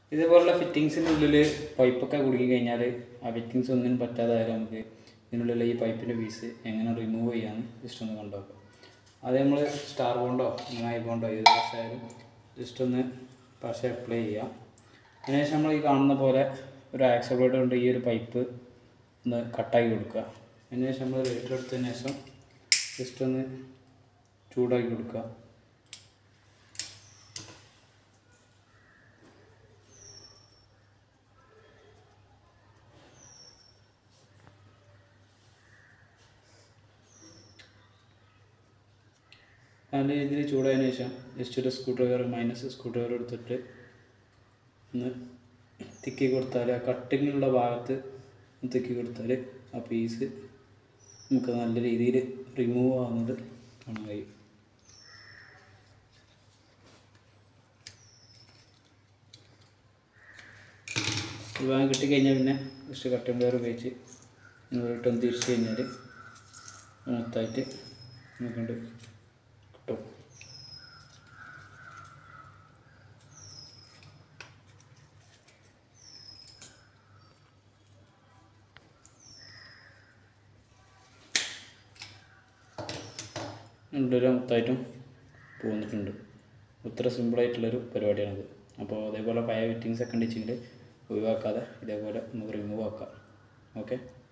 ഇതുപോലുള്ള ഫിറ്റിങ്സിൻ്റെ ഉള്ളിൽ പൈപ്പൊക്കെ കുടുങ്ങി കഴിഞ്ഞാൽ ആ ഫിറ്റിങ്സ് ഒന്നിനും പറ്റാതായാലും നമുക്ക് ഇതിനുള്ളിൽ ഈ പൈപ്പിൻ്റെ പീസ് എങ്ങനെ റിമൂവ് ചെയ്യാമെന്ന് ജസ്റ്റ് ഒന്ന് കണ്ടുനോക്കാം അത് നമ്മൾ സ്റ്റാർ ബോണ്ടോ നന്നായി ബോണ്ടോ ഏത് പശയായാലും ജസ്റ്റ് ഒന്ന് പശ അപ്ലൈ ചെയ്യാം അതിനുശേഷം നമ്മൾ ഈ കാണുന്ന പോലെ ഒരു ആക്സബ്ലേറ്റർ കൊണ്ട് ഈ ഒരു പൈപ്പ് ഒന്ന് കട്ടാക്കി കൊടുക്കുക അതിനുശേഷം നമ്മൾ റേറ്റർ എടുത്തതിന് ശേഷം ജസ്റ്റ് ഒന്ന് ചൂടാക്കി കൊടുക്കുക നല്ല രീതിയിൽ ചൂടായതിനു ശേഷം ജസ്റ്റ് ഒരു screwdriver minus screwdriver എടുത്തിട്ട് ഒന്ന് തിക്കി കൊടുത്താൽ ആ കട്ടിങ്ങുള്ള ഭാഗത്ത് ഒന്ന് തിക്കി കൊടുത്താൽ ആ പീസ് നമുക്ക് നല്ല രീതിയിൽ റിമൂവ് ആവുന്നത് കാണാൻ കഴിയും ഈ ഭാഗം കിട്ടിക്കഴിഞ്ഞാൽ പിന്നെ ജസ്റ്റ് കട്ടിംഗ് ഡ്രൈവർ ഉപയോഗിച്ച് ഇങ്ങോട്ടൊന്ന് തിരിച്ച് കഴിഞ്ഞാൽ മൊത്തമായിട്ട് നമുക്കുണ്ട് കിട്ടും ഉള്ളിൽ മൊത്തമായിട്ടും പോന്നിട്ടുണ്ട് ഇത്ര സിമ്പിളായിട്ടുള്ളൊരു പരിപാടിയാണിത് അപ്പോൾ അതേപോലെ പഴയ ഫിറ്റിങ്സ് ഒക്കെ ഉണ്ടെങ്കിൽ ഒഴിവാക്കാതെ ഇതേപോലെ നമുക്ക് റിമൂവ് ആക്കാം ഓക്കെ